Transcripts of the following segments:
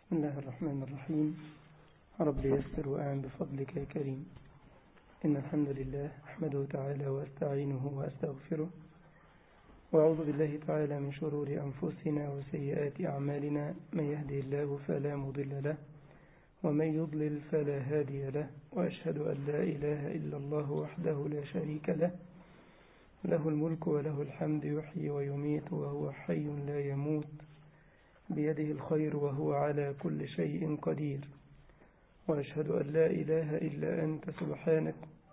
بسم الله الرحمن الرحيم رب يسر وأعن بفضلك يا كريم إن الحمد لله أحمده تعالى وأستعينه وأستغفره وأعوذ بالله تعالى من شرور أنفسنا وسيئات أعمالنا من يهدي الله فلا مضل له ومن يضلل فلا هادي له وأشهد أن لا إله إلا الله وحده لا شريك له له الملك وله الحمد يحيي ويميت وهو حي لا يموت بيده الخير وهو على كل شيء قدير وأشهد أن لا إله إلا أنت سبحانك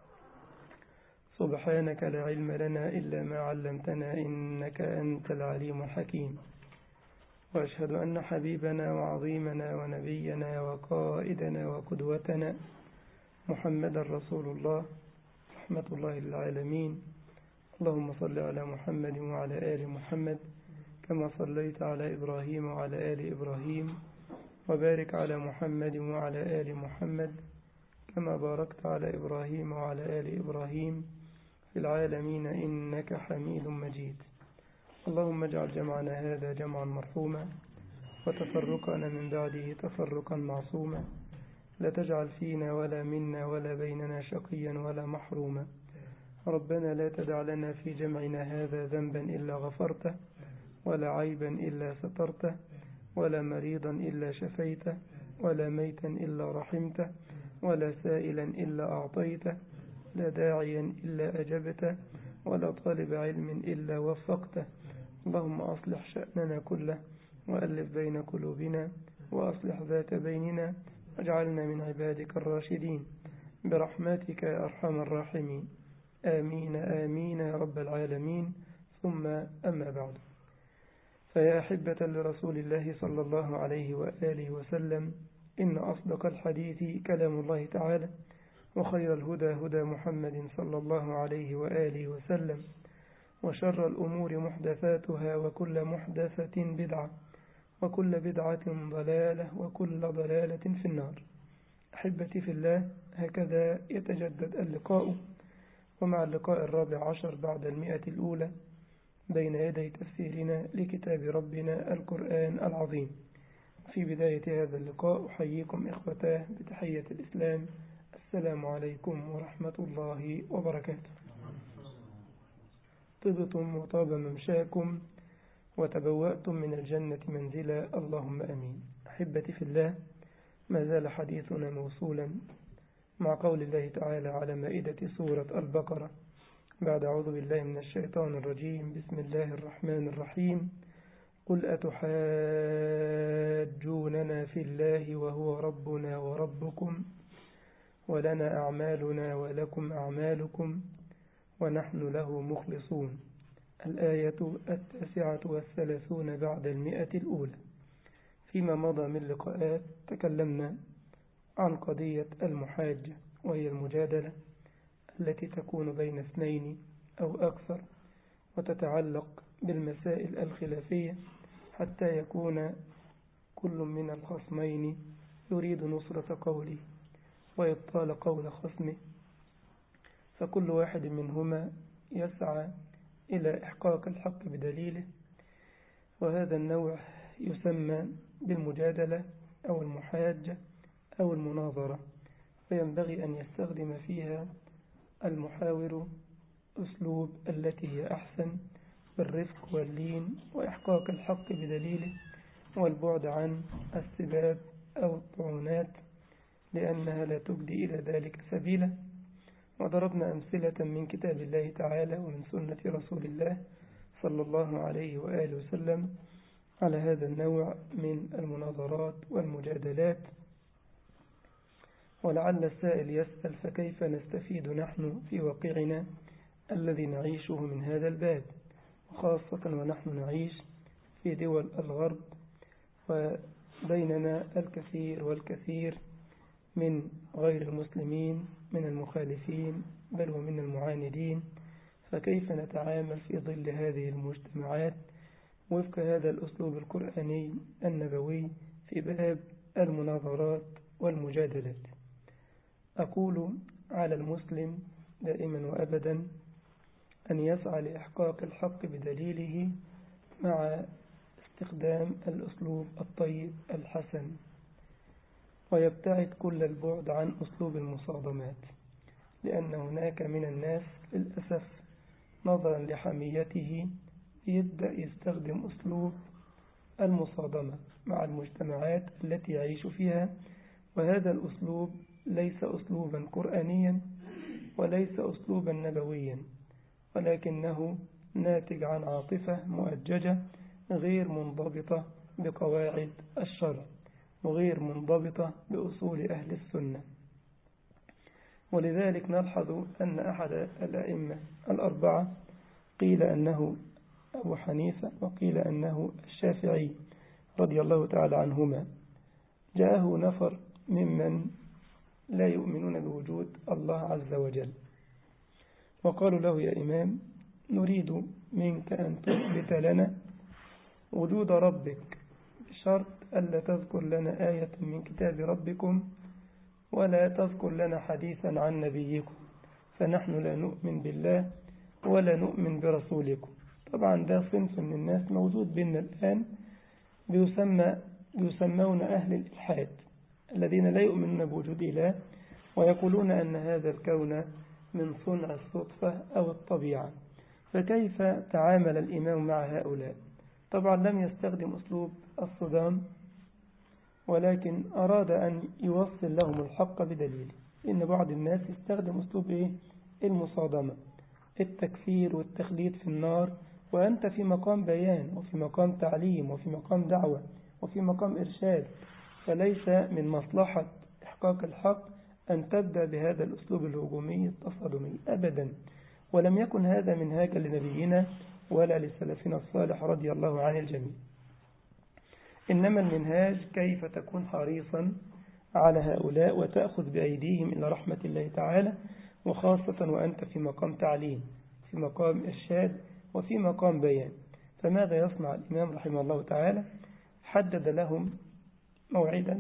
سبحانك لا علم لنا إلا ما علمتنا إنك أنت العليم الحكيم وأشهد أن حبيبنا وعظيمنا ونبينا وقائدنا وقدوتنا محمد رسول الله رحمة الله للعالمين اللهم صل على محمد وعلى آل محمد كما صليت على إبراهيم وعلى آل إبراهيم وبارك على محمد وعلى آل محمد كما باركت على إبراهيم وعلى آل إبراهيم في العالمين إنك حميد مجيد اللهم اجعل جمعنا هذا جمعا مرحوما وتفرقنا من بعده تفرقا معصوما لا تجعل فينا ولا منا ولا بيننا شقيا ولا محروما ربنا لا تدع لنا في جمعنا هذا ذنبا إلا غفرته ولا عيبا إلا سترته ولا مريضا إلا شفيته ولا ميتا إلا رحمته ولا سائلا إلا أعطيته لا داعيا إلا أجبته ولا طالب علم إلا وفقته اللهم أصلح شأننا كله وألف بين قلوبنا وأصلح ذات بيننا واجعلنا من عبادك الراشدين برحمتك يا أرحم الراحمين آمين آمين يا رب العالمين ثم أما بعد فيا أحبة لرسول الله صلى الله عليه وآله وسلم إن أصدق الحديث كلام الله تعالى وخير الهدى هدى محمد صلى الله عليه وآله وسلم وشر الأمور محدثاتها وكل محدثة بدعة وكل بدعة ضلالة وكل ضلالة في النار أحبتي في الله هكذا يتجدد اللقاء ومع اللقاء الرابع عشر بعد المئة الأولى بين يدي تفسيرنا لكتاب ربنا القرآن العظيم في بداية هذا اللقاء أحييكم إخوتاه بتحية الإسلام السلام عليكم ورحمة الله وبركاته طبتم وطاب ممشاكم وتبوأتم من الجنة منزلا اللهم أمين أحبتي في الله ما زال حديثنا موصولا مع قول الله تعالى على مائدة سورة البقرة بعد أعوذ بالله من الشيطان الرجيم بسم الله الرحمن الرحيم قل أتحاجوننا في الله وهو ربنا وربكم ولنا أعمالنا ولكم أعمالكم ونحن له مخلصون الآية التاسعة والثلاثون بعد المئة الأولى فيما مضى من لقاءات تكلمنا عن قضية المحاجة وهي المجادلة التي تكون بين اثنين أو أكثر وتتعلق بالمسائل الخلافية حتى يكون كل من الخصمين يريد نصرة قوله وإبطال قول خصمه فكل واحد منهما يسعى إلى إحقاق الحق بدليله وهذا النوع يسمى بالمجادلة أو المحاجة أو المناظرة وينبغي أن يستخدم فيها المحاور أسلوب التي هي أحسن بالرفق واللين وإحقاق الحق بدليله والبعد عن السباب أو الطعونات لأنها لا تبدي إلى ذلك سبيلا وضربنا أمثلة من كتاب الله تعالى ومن سنة رسول الله صلى الله عليه وآله وسلم على هذا النوع من المناظرات والمجادلات ولعل السائل يسأل فكيف نستفيد نحن في واقعنا الذي نعيشه من هذا الباب وخاصة ونحن نعيش في دول الغرب وبيننا الكثير والكثير من غير المسلمين من المخالفين بل ومن المعاندين فكيف نتعامل في ظل هذه المجتمعات وفق هذا الأسلوب القرآني النبوي في باب المناظرات والمجادلات أقول على المسلم دائما وأبدا أن يسعى لإحقاق الحق بدليله مع استخدام الأسلوب الطيب الحسن ويبتعد كل البعد عن أسلوب المصادمات لأن هناك من الناس للأسف نظرا لحميته يبدأ يستخدم أسلوب المصادمة مع المجتمعات التي يعيش فيها وهذا الأسلوب ليس أسلوبا قرآنيا وليس أسلوبا نبويا ولكنه ناتج عن عاطفة مؤججة غير منضبطة بقواعد الشرع وغير منضبطة بأصول أهل السنة ولذلك نلحظ أن أحد الأئمة الأربعة قيل أنه أبو حنيفة وقيل أنه الشافعي رضي الله تعالى عنهما جاءه نفر ممن لا يؤمنون بوجود الله عز وجل وقالوا له يا إمام نريد منك أن تثبت لنا وجود ربك بشرط ألا تذكر لنا آية من كتاب ربكم ولا تذكر لنا حديثا عن نبيكم فنحن لا نؤمن بالله ولا نؤمن برسولكم طبعا ده صنف من الناس موجود بيننا الآن بيسمى بيسمون أهل الإلحاد الذين لا يؤمنون بوجود إله ويقولون أن هذا الكون من صنع الصدفة أو الطبيعة فكيف تعامل الإمام مع هؤلاء طبعا لم يستخدم أسلوب الصدام ولكن أراد أن يوصل لهم الحق بدليل إن بعض الناس يستخدم أسلوب إيه؟ المصادمة التكفير والتخليد في النار وأنت في مقام بيان وفي مقام تعليم وفي مقام دعوة وفي مقام إرشاد فليس من مصلحة إحقاق الحق أن تبدأ بهذا الأسلوب الهجومي التصادمي أبدا ولم يكن هذا منهاجا لنبينا ولا لسلفنا الصالح رضي الله عن الجميع إنما المنهاج كيف تكون حريصا على هؤلاء وتأخذ بأيديهم إلى رحمة الله تعالى وخاصة وأنت في مقام تعليم في مقام إرشاد وفي مقام بيان فماذا يصنع الإمام رحمه الله تعالى حدد لهم موعدا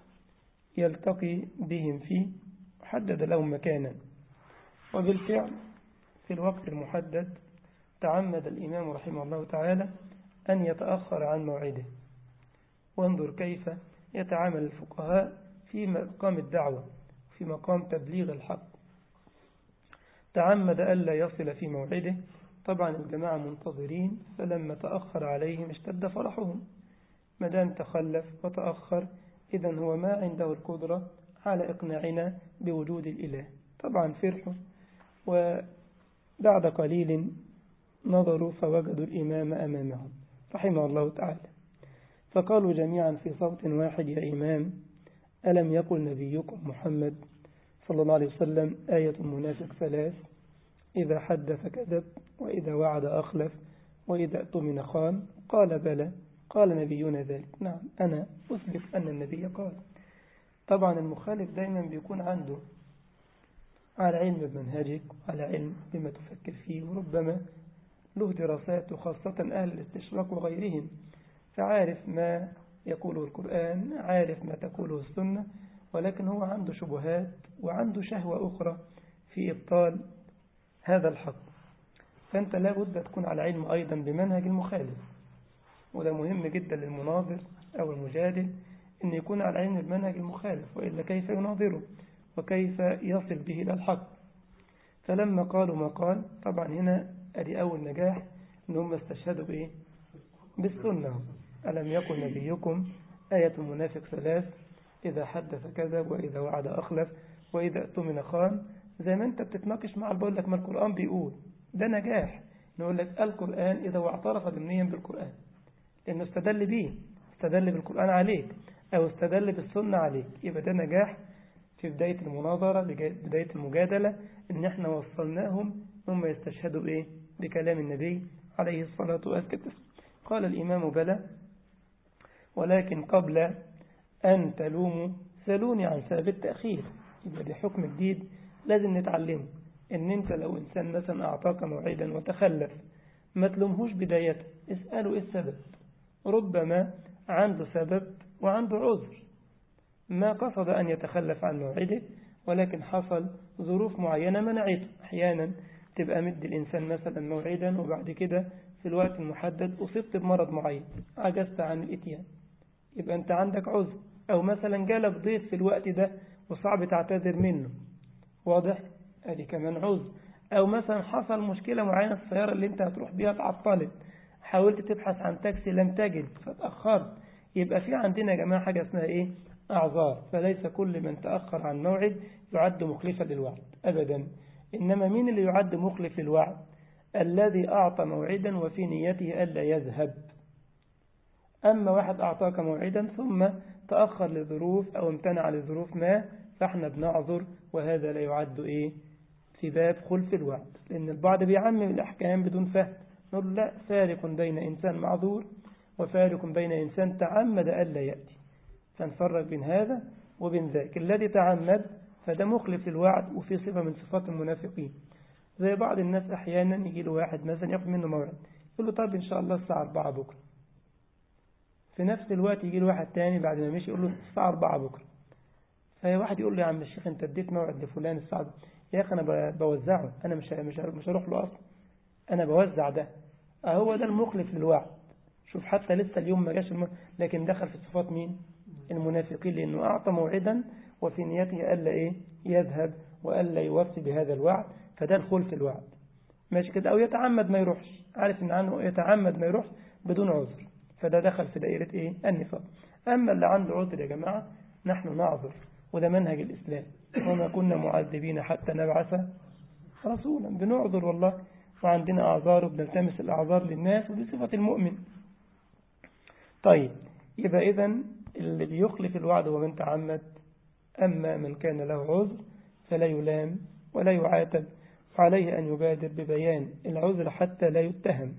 يلتقي بهم فيه حدد لهم مكانا وبالفعل في الوقت المحدد تعمد الإمام رحمه الله تعالى أن يتأخر عن موعده وانظر كيف يتعامل الفقهاء في مقام الدعوة في مقام تبليغ الحق تعمد ألا يصل في موعده طبعا الجماعة منتظرين فلما تأخر عليهم اشتد فرحهم مدام تخلف وتأخر إذا هو ما عنده القدرة على إقناعنا بوجود الإله طبعا فرحوا وبعد قليل نظروا فوجدوا الإمام أمامهم رحمه الله تعالى فقالوا جميعا في صوت واحد يا إمام ألم يقل نبيكم محمد صلى الله عليه وسلم آية المنافق ثلاث إذا حدث كذب وإذا وعد أخلف وإذا اؤتمن خان قال بلى قال نبينا ذلك نعم أنا أثبت أن النبي قال طبعا المخالف دايما بيكون عنده على علم بمنهجك وعلى علم بما تفكر فيه وربما له دراسات وخاصة أهل الاستشراق وغيرهم فعارف ما يقوله القرآن عارف ما تقوله السنة ولكن هو عنده شبهات وعنده شهوة أخرى في إبطال هذا الحق فأنت لا بد تكون على علم أيضا بمنهج المخالف وده مهم جدا للمناظر أو المجادل أن يكون على علم بمنهج المخالف وإلا كيف يناظره وكيف يصل به إلى الحق فلما قالوا ما قال طبعا هنا أدي أول نجاح أن هم استشهدوا بإيه بالسنة ألم يقل نبيكم آية المنافق ثلاث إذا حدث كذب وإذا وعد أخلف وإذا اؤتمن خان زي ما أنت بتتناقش مع بقول لك ما القرآن بيقول ده نجاح نقول لك القرآن إذا واعترف ضمنيا بالقرآن لأنه استدل به استدل بالقرآن عليك أو استدل بالسنة عليك يبقى ده نجاح في بداية المناظرة بداية المجادلة إن احنا وصلناهم هم يستشهدوا بإيه بكلام النبي عليه الصلاة والسلام قال الإمام بلى ولكن قبل أن تلوموا سألوني عن سبب التأخير يبقى دي حكم جديد لازم نتعلمه إن أنت لو إنسان مثلا أعطاك موعدا وتخلف ما تلومهوش بداية اسأله إيه السبب ربما عنده سبب وعنده عذر ما قصد أن يتخلف عن موعده ولكن حصل ظروف معينة منعته أحيانا تبقى مد الإنسان مثلا موعدا وبعد كده في الوقت المحدد أصبت بمرض معين عجزت عن الإتيان يبقى أنت عندك عذر أو مثلا جالك ضيف في الوقت ده وصعب تعتذر منه واضح ادي كمان عذر أو مثلا حصل مشكلة معينة في السيارة اللي انت هتروح بيها اتعطلت حاولت تبحث عن تاكسي لم تجد فتأخرت يبقى في عندنا يا جماعة حاجة اسمها ايه أعذار فليس كل من تأخر عن موعد يعد مخلفا للوعد أبدا إنما مين اللي يعد مخلف للوعد الذي أعطى موعدا وفي نيته ألا يذهب أما واحد أعطاك موعدا ثم تأخر لظروف أو امتنع لظروف ما فاحنا بنعذر وهذا لا يعد إيه في باب خلف الوعد لأن البعض بيعمم الأحكام بدون فهم نقول لا فارق بين إنسان معذور وفارق بين إنسان تعمد ألا يأتي فنفرق بين هذا وبين ذاك الذي تعمد فده مخلف للوعد وفي صفة من صفات المنافقين زي بعض الناس أحيانا يجي له واحد مثلا ياخد منه موعد يقول له طب إن شاء الله الساعة 4 بكرة في نفس الوقت يجي له واحد تاني بعد ما مشي يقول له الساعة 4 بكرة فهي واحد يقول له يا عم الشيخ انت اديت موعد لفلان الساعة يا اخي انا بوزعه انا مش مش مش هروح له اصلا انا بوزع ده اهو ده المخلف للوعد شوف حتى لسه اليوم ما جاش الم... لكن دخل في صفات مين المنافقين لانه اعطى موعدا وفي نيته الا ايه يذهب والا يوفي بهذا الوعد فده الخلف الوعد ماشي كده او يتعمد ما يروحش عارف ان عنه يتعمد ما يروحش بدون عذر فده دخل في دائرة ايه النفاق اما اللي عنده عذر يا جماعة نحن نعذر وده منهج الإسلام وما كنا معذبين حتى نبعث رسولا بنعذر والله وعندنا أعذار وبنلتمس الأعذار للناس ودي صفة المؤمن طيب يبقى إذا اللي بيخلف الوعد هو من تعمد أما من كان له عذر فلا يلام ولا يعاتب عليه أن يبادر ببيان العذر حتى لا يتهم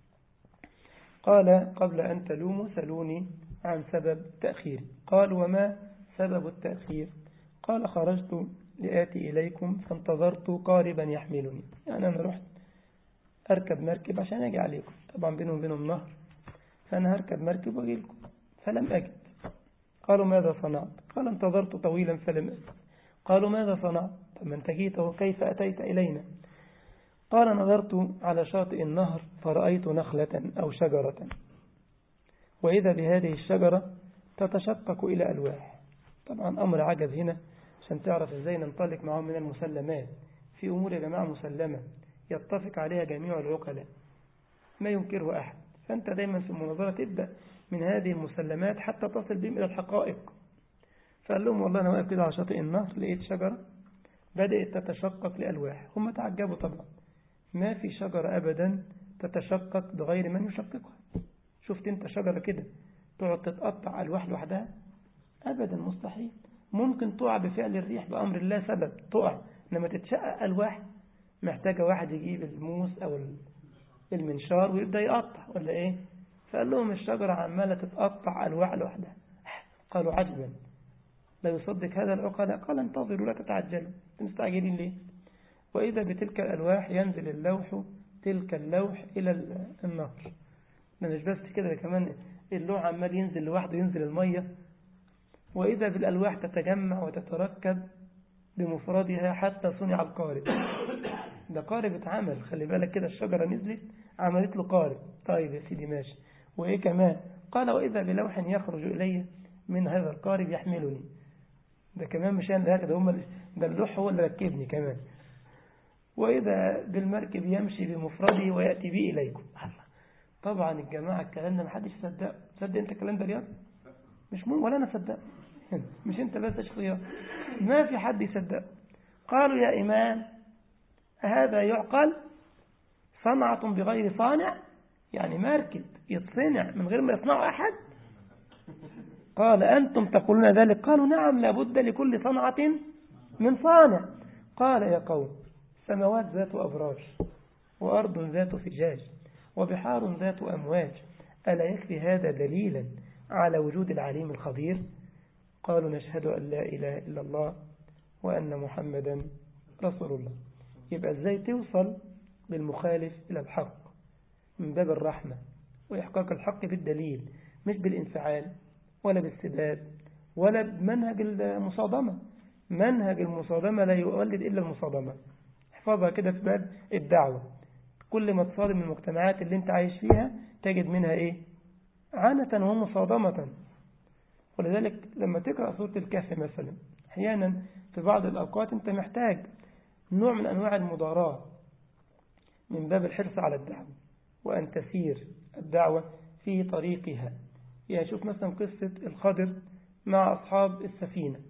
قال قبل أن تلوموا سلوني عن سبب تأخيري قال وما سبب التأخير قال خرجت لآتي إليكم فانتظرت قاربا يحملني يعني أنا رحت أركب مركب عشان أجي عليكم طبعا بينهم وبينهم نهر فأنا هركب مركب وأجي لكم فلم أجد قالوا ماذا صنعت قال انتظرت طويلا فلم أجد قالوا ماذا صنعت فما انت جيت كيف أتيت إلينا قال نظرت على شاطئ النهر فرأيت نخلة أو شجرة وإذا بهذه الشجرة تتشقق إلى ألواح طبعا أمر عجب هنا عشان تعرف إزاي ننطلق معهم من المسلمات في أمور يا جماعة مسلمة يتفق عليها جميع العقلاء ما ينكره أحد فأنت دايما في المناظرة تبدأ من هذه المسلمات حتى تصل بهم إلى الحقائق فقال لهم والله أنا واقف كده على شاطئ النهر لقيت شجرة بدأت تتشقق لألواح هم تعجبوا طبعا ما في شجرة أبدا تتشقق بغير من يشققها شفت انت شجرة كده تقعد تتقطع ألواح لوحدها أبدا مستحيل ممكن تقع بفعل الريح بأمر الله سبب تقع لما تتشقق ألواح محتاجة واحد يجيب الموس أو المنشار ويبدأ يقطع ولا إيه فقال لهم الشجرة عمالة تتقطع ألواح لوحدها قالوا عجبا لا يصدق هذا العقلاء قال انتظروا لا تتعجلوا مستعجلين ليه وإذا بتلك الألواح ينزل اللوح تلك اللوح إلى النهر ده مش بس كده كمان اللوح عمال ينزل لوحده ينزل المية وإذا بالألواح تتجمع وتتركب بمفردها حتى صنع القارب ده قارب اتعمل خلي بالك كده الشجرة نزلت عملت له قارب طيب يا سيدي ماشي وإيه كمان قال وإذا بلوح يخرج إلي من هذا القارب يحملني ده كمان مش أنا ده هم ده اللوح هو اللي ركبني كمان وإذا بالمركب يمشي بمفرده ويأتي به إليكم طبعا الجماعة الكلام ده محدش صدق صدق انت الكلام ده رياض مش مهم ولا انا صدق مش انت بس شخصيات ما في حد يصدق قالوا يا إمام هذا يعقل صنعة بغير صانع يعني مركب يتصنع من غير ما يصنعه أحد قال أنتم تقولون ذلك قالوا نعم لابد لكل صنعة من صانع قال يا قوم سماوات ذات أبراج وأرض ذات فجاج وبحار ذات أمواج ألا يكفي هذا دليلا على وجود العليم الخبير قالوا نشهد أن لا إله إلا الله وأن محمدا رسول الله يبقى ازاي توصل بالمخالف إلى الحق من باب الرحمة وإحقاق الحق بالدليل مش بالانفعال ولا بالسداد ولا بمنهج المصادمة منهج المصادمة لا يولد إلا المصادمة احفظها كده في باب الدعوة كل ما تصادم المجتمعات اللي انت عايش فيها تجد منها ايه عنة ومصادمة ولذلك لما تقرأ سورة الكهف مثلا أحيانا في بعض الأوقات أنت محتاج نوع من أنواع المضاراة من باب الحرص على الدعوة وأن تسير الدعوة في طريقها يعني شوف مثلا قصة الخضر مع أصحاب السفينة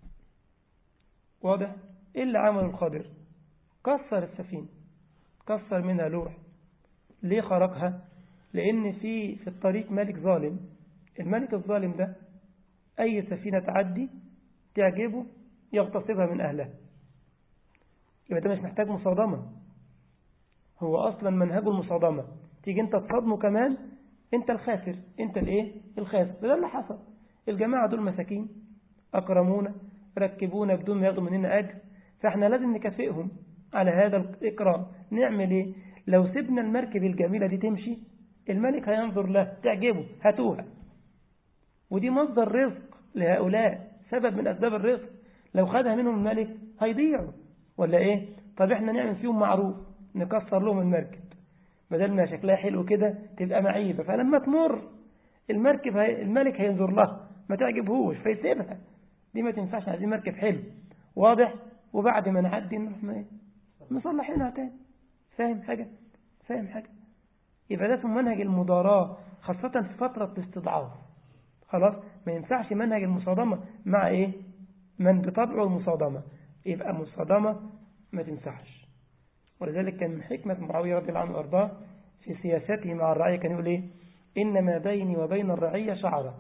واضح إيه اللي عمله الخضر كسر السفينة كسر منها لوح ليه خرقها لأن في في الطريق ملك ظالم الملك الظالم ده أي سفينة تعدي تعجبه يغتصبها من أهلها يبقى ده مش محتاج مصادمة هو أصلا منهجه المصادمة تيجي أنت تصادمه كمان أنت الخاسر أنت الإيه الخاسر ده اللي حصل الجماعة دول مساكين أكرمونا ركبونا بدون ما ياخدوا مننا أجر فإحنا لازم نكافئهم على هذا الإكرام نعمل إيه لو سيبنا المركب الجميلة دي تمشي الملك هينظر له تعجبه هاتوها ودي مصدر رزق لهؤلاء سبب من أسباب الرزق لو خدها منهم الملك هيضيعوا ولا إيه طب إحنا نعمل فيهم معروف نكسر لهم المركب بدل ما شكلها حلو كده تبقى معيبة فلما تمر المركب هي الملك هينظر لها ما تعجبهوش فيسيبها دي ما تنفعش عايزين مركب حلو واضح وبعد ما نعدي نروح ايه مصلحينها تاني فاهم حاجة فاهم حاجة يبقى ده اسمه منهج المضاراة خاصة في فترة الاستضعاف خلاص ما ينفعش منهج المصادمة مع ايه من بطبعه المصادمة يبقى مصادمة ما تنفعش ولذلك كان من حكمة معاوية رضي الله عنه وارضاه في سياسته مع الرعية كان يقول ايه إنما بيني وبين الرعية شعرة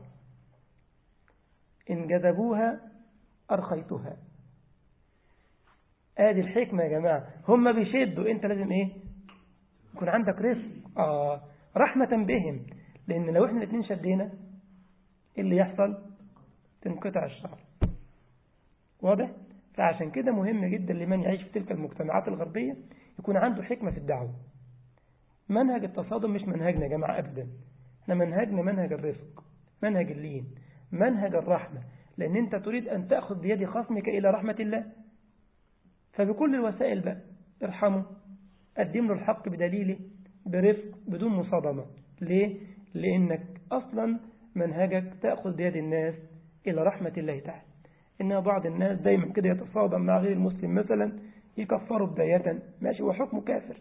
إن جذبوها أرخيتها ادي الحكمة يا جماعة هم بيشدوا انت لازم ايه يكون عندك رزق آه رحمة بهم لان لو احنا الاثنين شدينا ايه اللي يحصل تنقطع الشعر واضح فعشان كده مهم جدا لمن يعيش في تلك المجتمعات الغربية يكون عنده حكمة في الدعوة منهج التصادم مش منهجنا يا جماعة أبدا احنا منهجنا منهج الرزق منهج اللين منهج الرحمة لأن أنت تريد أن تأخذ بيد خصمك إلى رحمة الله فبكل الوسائل بقى ارحمه قدم له الحق بدليله برفق بدون مصادمة ليه؟ لأنك أصلا منهجك تأخذ بيد الناس إلى رحمة الله تعالى إن بعض الناس دايما كده يتصادم مع غير المسلم مثلا يكفروا بداية ماشي هو حكمه كافر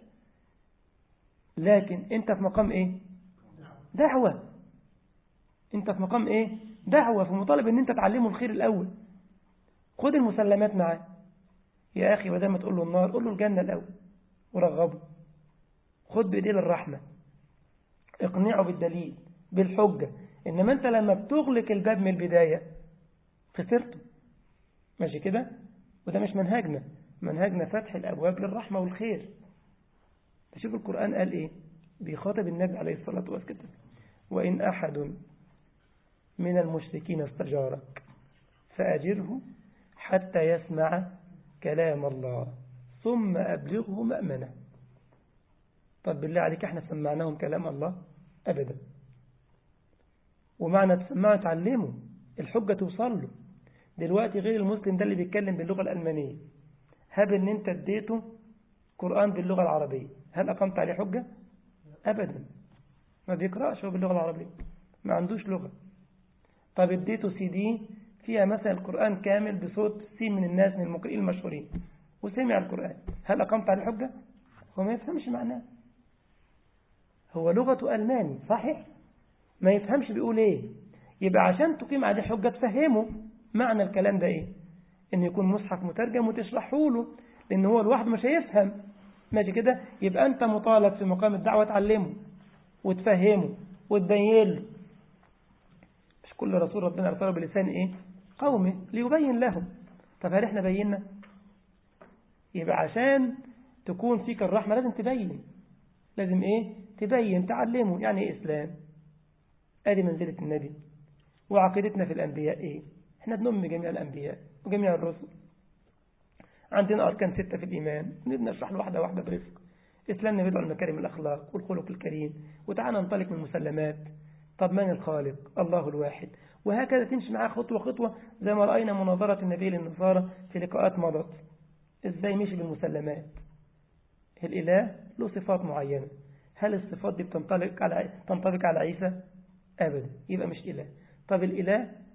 لكن أنت في مقام إيه دعوة أنت في مقام إيه دعوة فمطالب أن أنت تعلمه الخير الأول خد المسلمات معاه يا أخي بدل ما تقول له النار قول له الجنة الأول ورغبه خد بإيديه للرحمة اقنعه بالدليل بالحجة إنما أنت لما بتغلق الباب من البداية خسرته ماشي كده وده مش منهجنا منهجنا فتح الأبواب للرحمة والخير تشوف القرآن قال إيه بيخاطب النبي عليه الصلاة والسلام وإن أحد من المشركين استجارك فأجره حتى يسمع كلام الله ثم أبلغه مأمنة طب بالله عليك احنا سمعناهم كلام الله أبدا ومعنى تسمعه تعلمه الحجة توصل له دلوقتي غير المسلم ده اللي بيتكلم باللغة الألمانية هب ان انت اديته قرآن باللغة العربية هل أقمت عليه حجة أبدا ما بيقرأش هو باللغة العربية ما عندوش لغة طب اديته سي دي فيها مثلا القرآن كامل بصوت سي من الناس من المقرئين المشهورين وسمع القرآن هل أقمت عليه حجة هو ما يفهمش معناه هو لغته ألماني صحيح ما يفهمش بيقول ايه يبقى عشان تقيم عليه حجة تفهمه معنى الكلام ده ايه ان يكون مصحف مترجم وتشرحه له لان هو لوحده مش هيفهم ماشي كده يبقى انت مطالب في مقام الدعوة تعلمه وتفهمه وتبين له مش كل رسول ربنا ارسله بلسان ايه قومه ليبين لهم طب هل احنا بينا يبقى عشان تكون فيك الرحمة لازم تبين لازم ايه تبين تعلمه يعني ايه اسلام ادي منزلة النبي وعقيدتنا في الانبياء ايه احنا بنؤمن بجميع الانبياء وجميع الرسل عندنا اركان ستة في الايمان نبنى نشرح له واحدة واحدة برفق اسلامنا بيدعو المكارم الاخلاق والخلق الكريم وتعالى ننطلق من المسلمات طب من الخالق الله الواحد وهكذا تمشي معاه خطوة خطوة زي ما رأينا مناظرة النبي للنصارى في لقاءات مضت ازاي مشي بالمسلمات الإله له صفات معينة هل الصفات دي بتنطبق على تنطبق على عيسى أبدا يبقى مش إله طب الإله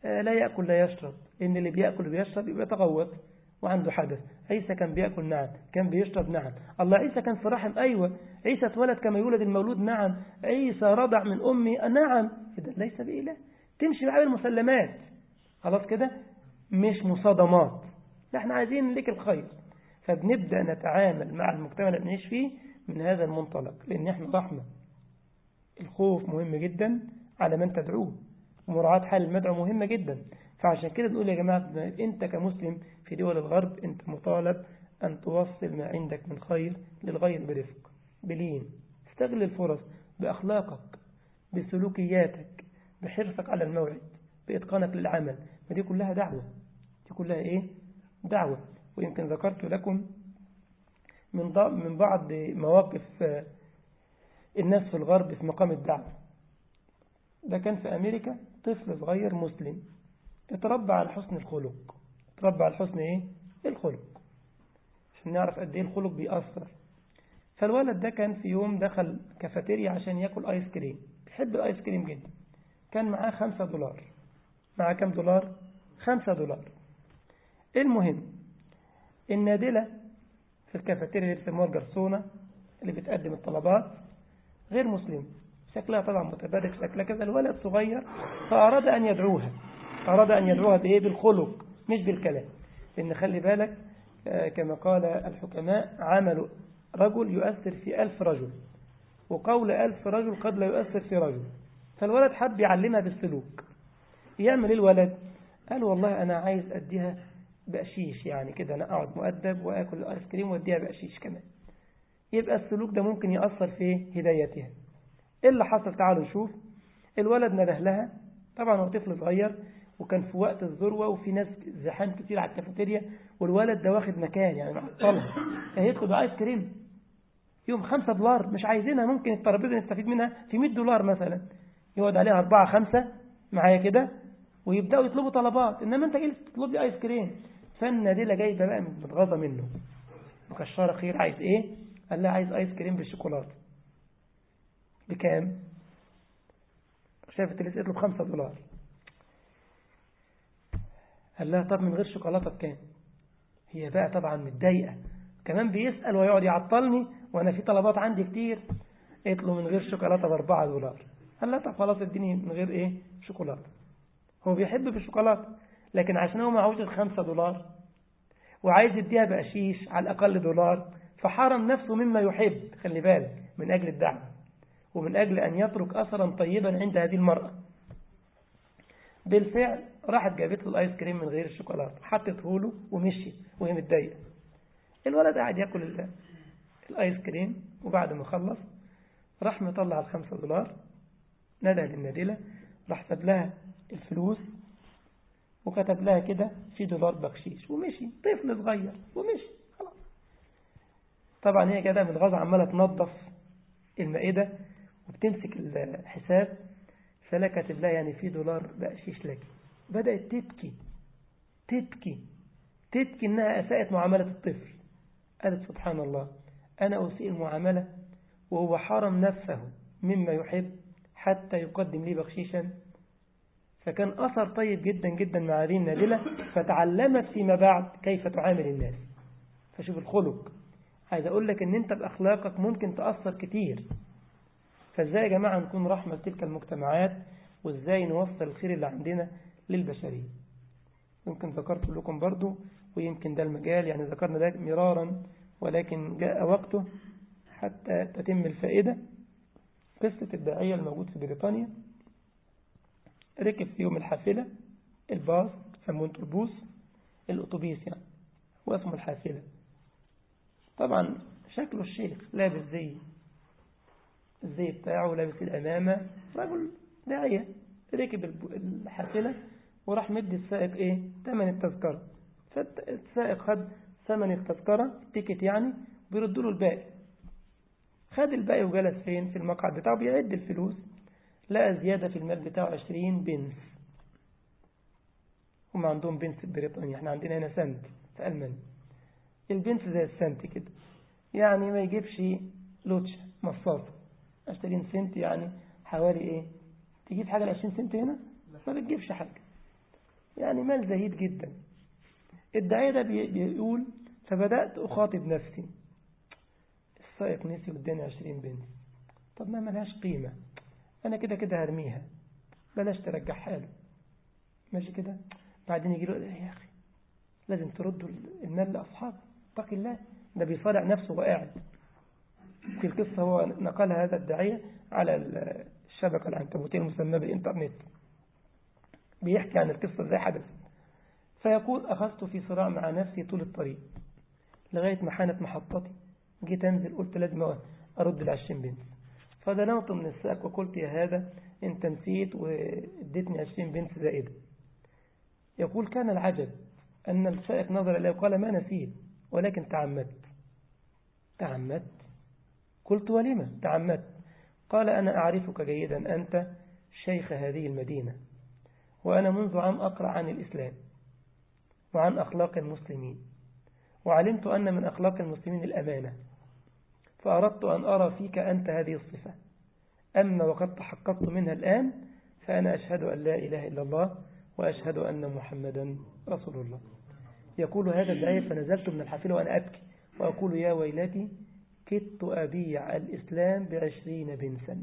لا يأكل لا يشرب إن اللي بيأكل وبيشرب يبقى يتغوط وعنده حدث عيسى كان بيأكل نعم كان بيشرب نعم الله عيسى كان في رحم أيوة عيسى اتولد كما يولد المولود نعم عيسى رضع من أمي نعم إذا ليس بإله تمشي بقى المسلمات خلاص كده مش مصادمات لا احنا عايزين لك الخير فبنبدأ نتعامل مع المجتمع اللي بنعيش فيه من هذا المنطلق لأن احنا رحمة الخوف مهم جدا على من تدعوه ومراعاة حال المدعو مهمة جدا فعشان كده بنقول يا جماعة أنت كمسلم في دول الغرب أنت مطالب أن توصل ما عندك من خير للغير برفق بلين استغل الفرص بأخلاقك بسلوكياتك بحرصك على الموعد بإتقانك للعمل ودي كلها دعوة دي كلها إيه دعوة ويمكن ذكرت لكم من من بعض مواقف الناس في الغرب في مقام الدعوة ده كان في أمريكا طفل صغير مسلم اتربى على حسن الخلق اتربى على حسن ايه الخلق عشان نعرف قد ايه الخلق بيأثر فالولد ده كان في يوم دخل كافيتيريا عشان ياكل ايس كريم بيحب الايس كريم جدا كان معاه خمسة دولار معاه كام دولار خمسة دولار المهم النادلة في الكافيتيريا اللي بيسموها الجرسونة اللي بتقدم الطلبات غير مسلم شكلها طبعا متبادل شكلها كذا الولد صغير فأراد أن يدعوها أراد أن يدعوها بإيه بالخلق مش بالكلام لأن خلي بالك كما قال الحكماء عمل رجل يؤثر في ألف رجل وقول ألف رجل قد لا يؤثر في رجل فالولد حب يعلمها بالسلوك يعمل الولد قال والله أنا عايز أديها بقشيش يعني كده أنا أقعد مؤدب وأكل الآيس كريم وأديها بقشيش كمان يبقى السلوك ده ممكن يأثر في هدايتها إيه اللي حصل تعالوا نشوف الولد نده لها طبعا هو طفل صغير وكان في وقت الذروة وفي ناس زحام كتير على الكافيتيريا والولد ده واخد مكان يعني معطلها فهيطلب آيس كريم يوم خمسة دولار مش عايزينها ممكن الترابيزة نستفيد منها في 100 دولار مثلا يقعد عليها أربعة خمسة معايا كده ويبدأوا يطلبوا طلبات إنما أنت جاي تطلب لي آيس كريم فالنادلة جايبة بقى متغاظة منه مكشرة خير عايز إيه؟ قال لها عايز آيس كريم بالشوكولاتة بكام؟ شافت اللي تطلب خمسة دولار قال لها طب من غير شوكولاتة بكام هي بقى طبعا متضايقة كمان بيسأل ويقعد يعطلني وانا في طلبات عندي كتير قلت له من غير شوكولاتة باربعة دولار قال لها طب خلاص اديني من غير ايه شوكولاتة هو بيحب في الشوكولاتة لكن عشان هو معهوش الخمسة دولار وعايز يديها بقشيش على الأقل دولار فحرم نفسه مما يحب خلي بالك من أجل الدعوة ومن أجل أن يترك أثرا طيبا عند هذه المرأة بالفعل راحت جابت له الايس كريم من غير الشوكولاته حطته له ومشي وهي متضايقه الولد قاعد ياكل الايس كريم وبعد ما خلص راح مطلع الخمسة دولار ندى للنادلة راح ساب لها الفلوس وكتب لها كده في دولار بخشيش ومشي طفل صغير ومشي خلاص طبعا هي كده من غزة عمالة تنظف المائدة وبتمسك الحساب فلا كاتب لها يعني في دولار بقشيش لك بدأت تبكي تبكي تبكي انها اساءت معاملة الطفل قالت سبحان الله انا اسيء المعاملة وهو حرم نفسه مما يحب حتى يقدم لي بخشيشا فكان أثر طيب جدا جدا مع هذه النادلة فتعلمت فيما بعد كيف تعامل الناس فشوف الخلق عايز أقول لك أن أنت بأخلاقك ممكن تأثر كتير فازاي يا جماعة نكون رحمة لتلك المجتمعات وازاي نوصل الخير اللي عندنا للبشرية يمكن ذكرت لكم برضو ويمكن ده المجال يعني ذكرنا ده مرارا ولكن جاء وقته حتى تتم الفائدة قصة الداعية الموجود في بريطانيا ركب في يوم الحافلة الباص سموه البوس الأتوبيس يعني هو اسمه الحافلة طبعا شكله الشيخ لابس زي الزي بتاعه لابس الأمامة رجل داعية ركب الحافلة وراح مدي السائق ايه ثمن التذكرة فالسائق خد ثمن التذكرة التيكت يعني بيردوا له الباقي خد الباقي وجلس فين في المقعد بتاعه بيعد الفلوس لقى زيادة في المال بتاعه 20 بنس هم عندهم بنس في بريطانيا احنا عندنا هنا سنت في ألمانيا البنس زي السنت كده يعني ما يجيبش لوتش مصاصة 20 سنت يعني حوالي ايه تجيب حاجة ل 20 سنت هنا ما بتجيبش حاجة يعني مال زهيد جدا الداعية ده بيقول فبدأت أخاطب نفسي السائق نسي واداني 20 بنت طب ما ملهاش قيمة أنا كده كده هرميها بلاش ترجعها له ماشي كده بعدين يجي له يا أخي لازم تردوا المال لأصحابه اتق الله ده بيصارع نفسه وقاعد في القصة هو نقلها هذا الداعية على الشبكة العنكبوتية المسمى بالإنترنت بيحكي عن القصة ازاي حدثت فيقول أخذت في صراع مع نفسي طول الطريق لغاية ما حانت محطتي جيت أنزل قلت لازم أرد العشرين بنت فدنوت من الساق وقلت يا هذا انت نسيت واديتني عشرين بنت زائدة يقول كان العجب أن السائق نظر إليه وقال ما نسيت ولكن تعمدت تعمدت قلت ولما تعمدت قال أنا أعرفك جيدا أنت شيخ هذه المدينة وأنا منذ عام أقرأ عن الإسلام وعن أخلاق المسلمين وعلمت أن من أخلاق المسلمين الأمانة فأردت أن أرى فيك أنت هذه الصفة أما وقد تحققت منها الآن فأنا أشهد أن لا إله إلا الله وأشهد أن محمدا رسول الله يقول هذا الدعية فنزلت من الحافلة وأنا أبكي وأقول يا ويلتي كدت أبيع الإسلام بعشرين بنسا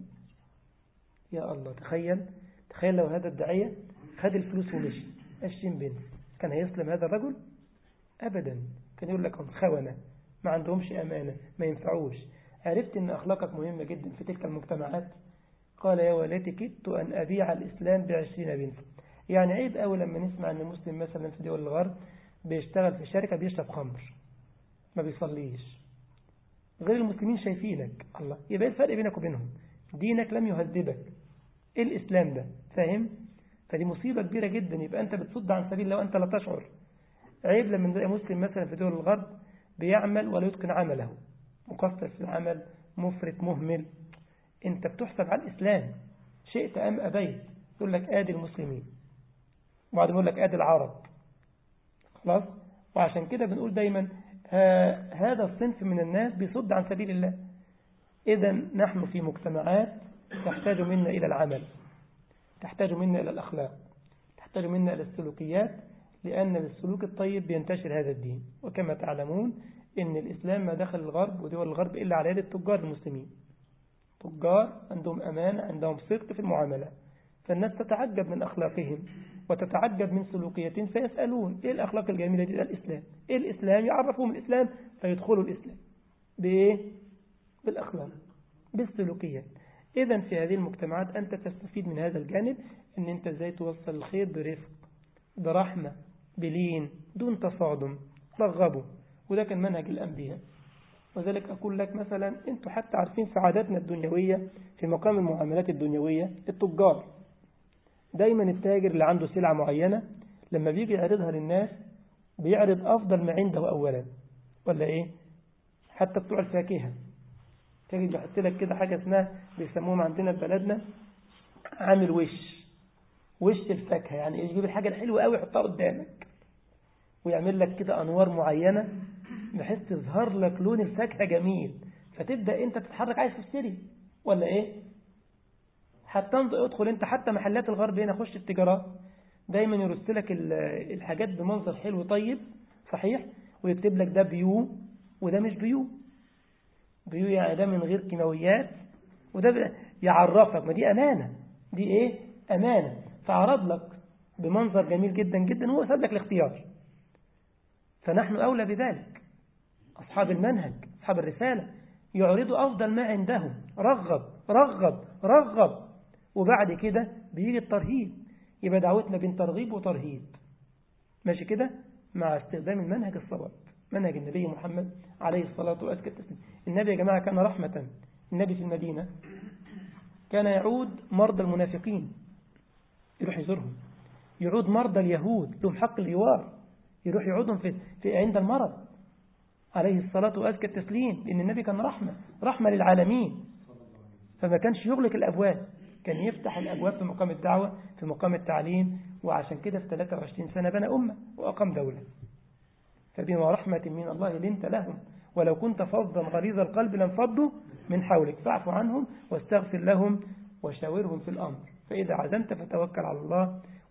يا الله تخيل تخيل لو هذا الدعية خد الفلوس ومشي عشرين بنس كان هيسلم هذا الرجل أبدا كان يقول لك هم خونة ما عندهمش أمانة ما ينفعوش عرفت أن أخلاقك مهمة جدا في تلك المجتمعات قال يا ولاتي كدت أن أبيع الإسلام بعشرين بنسا يعني عيب أول لما نسمع أن مسلم مثلا في دول الغرب بيشتغل في شركة بيشرب خمر ما بيصليش غير المسلمين شايفينك الله يبقى الفرق بينك وبينهم دينك لم يهذبك ايه الإسلام ده فاهم فدي مصيبة كبيرة جدا يبقى أنت بتصد عن سبيل الله وأنت لا تشعر عيب لما نلاقي مسلم مثلا في دول الغرب بيعمل ولا يتقن عمله مقصر في العمل مفرط مهمل أنت بتحسب على الإسلام شئت أم أبيت يقول لك آدي المسلمين وبعد يقول لك آدي العرب خلاص وعشان كده بنقول دايما هذا الصنف من الناس بيصد عن سبيل الله إذا نحن في مجتمعات تحتاج منا إلى العمل تحتاج منا إلى الأخلاق تحتاج منا إلى السلوكيات لأن بالسلوك الطيب بينتشر هذا الدين وكما تعلمون إن الإسلام ما دخل الغرب ودول الغرب إلا على يد التجار المسلمين تجار عندهم أمان عندهم صدق في المعاملة فالناس تتعجب من أخلاقهم وتتعجب من سلوكياتهم فيسألون إيه الأخلاق الجميلة دي الإسلام إيه الإسلام يعرفهم الإسلام فيدخلوا الإسلام بإيه بالأخلاق بالسلوكيات إذا في هذه المجتمعات أنت تستفيد من هذا الجانب أن أنت إزاي توصل الخير برفق برحمة بلين دون تصادم رغبوا وده كان منهج الأنبياء وذلك أقول لك مثلا أنتوا حتى عارفين سعادتنا الدنيوية في مقام المعاملات الدنيوية التجار دايما التاجر اللي عنده سلعة معينة لما بيجي يعرضها للناس بيعرض أفضل ما عنده أولا ولا إيه حتى بتوع الفاكهة تجد يحط لك كده حاجة اسمها بيسموهم عندنا في بلدنا عامل وش وش الفاكهة يعني يجيب الحاجة الحلوة قوي يحطها قدامك ويعمل لك كده أنوار معينة بحيث تظهر لك لون الفاكهة جميل فتبدأ أنت تتحرك عايز تشتري ولا إيه حتى ادخل أنت حتى محلات الغرب هنا خش التجارات دايما يرسل لك الحاجات بمنظر حلو طيب صحيح ويكتب لك ده بيو وده مش بيو بيو يعني ده من غير كيماويات وده يعرفك ما دي أمانة دي إيه أمانة فعرض لك بمنظر جميل جدا جدا وهو ساب لك الاختيار فنحن أولى بذلك أصحاب المنهج أصحاب الرسالة يعرضوا أفضل ما عندهم رغب رغب رغب وبعد كده بيجي الترهيب يبقى دعوتنا بين ترغيب وترهيب ماشي كده مع استخدام المنهج الصواب منهج النبي محمد عليه الصلاة والسلام النبي يا جماعة كان رحمة النبي في المدينة كان يعود مرضى المنافقين يروح يزورهم يعود مرضى اليهود لهم حق الجوار يروح يعودهم في, في عند المرض عليه الصلاة وأزكى التسليم لأن النبي كان رحمة رحمة للعالمين فما كانش يغلق الأبواب كان يفتح الأبواب في مقام الدعوة في مقام التعليم وعشان كده في 23 سنة بنى أمة وأقام دولة فبما رحمة من الله لنت لهم ولو كنت فظا غليظ القلب لانفضوا من حولك فاعف عنهم واستغفر لهم وشاورهم في الأمر فإذا عزمت فتوكل على الله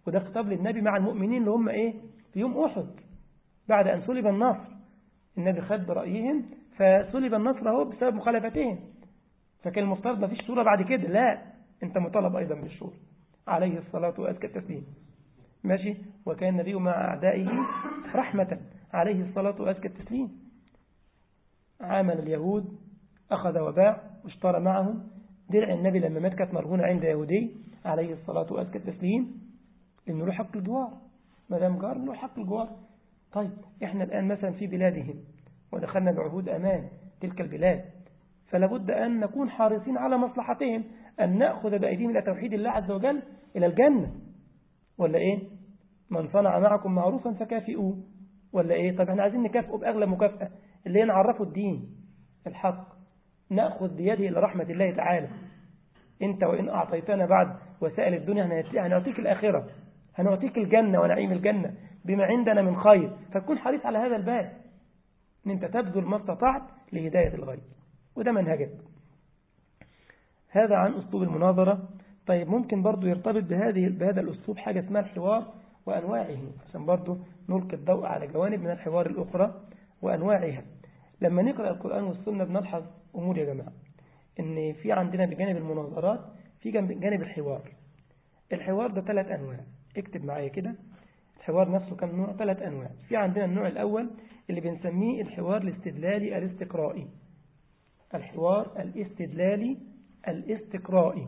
وده خطاب للنبي مع المؤمنين اللي هم إيه في يوم أحد بعد أن سلب النصر النبي خد برأيهم فسلب النصر اهو بسبب مخالفتهم فكان المفترض ما فيش شورى بعد كده لا انت مطالب أيضا بالشورى عليه الصلاة وأزكى التسليم ماشي وكان النبي مع أعدائه رحمة عليه الصلاة وأزكى التسليم عامل اليهود أخذ وباع واشترى معهم درع النبي لما مات كانت مرهونة عند يهودي عليه الصلاة وأزكى التسليم إنه له حق الجوار ما دام جار له حق الجوار طيب إحنا الآن مثلا في بلادهم ودخلنا بعهود أمان تلك البلاد فلا بد أن نكون حريصين على مصلحتهم أن نأخذ بأيديهم إلى توحيد الله عز وجل إلى الجنة ولا إيه من صنع معكم معروفا فكافئوه ولا إيه طب احنا عايزين نكافئه بأغلى مكافأة اللي هي نعرفه الدين الحق نأخذ بيده إلى رحمة الله تعالى انت وإن أعطيتنا بعد وسائل الدنيا هنعطيك الآخرة هنعطيك الجنة ونعيم الجنة بما عندنا من خير فتكون حريص على هذا الباب ان انت تبذل ما استطعت لهداية الغير وده منهجك هذا عن أسلوب المناظرة طيب ممكن برضو يرتبط بهذه بهذا الأسلوب حاجة اسمها الحوار وأنواعه عشان برضو نلقي الضوء على جوانب من الحوار الأخرى وأنواعها لما نقرأ القرآن والسنة بنلحظ أمور يا جماعة إن في عندنا بجانب المناظرات في جانب الحوار الحوار ده ثلاث أنواع اكتب معايا كده الحوار نفسه كم نوع ثلاث أنواع في عندنا النوع الأول اللي بنسميه الحوار الاستدلالي الاستقرائي الحوار الاستدلالي الاستقرائي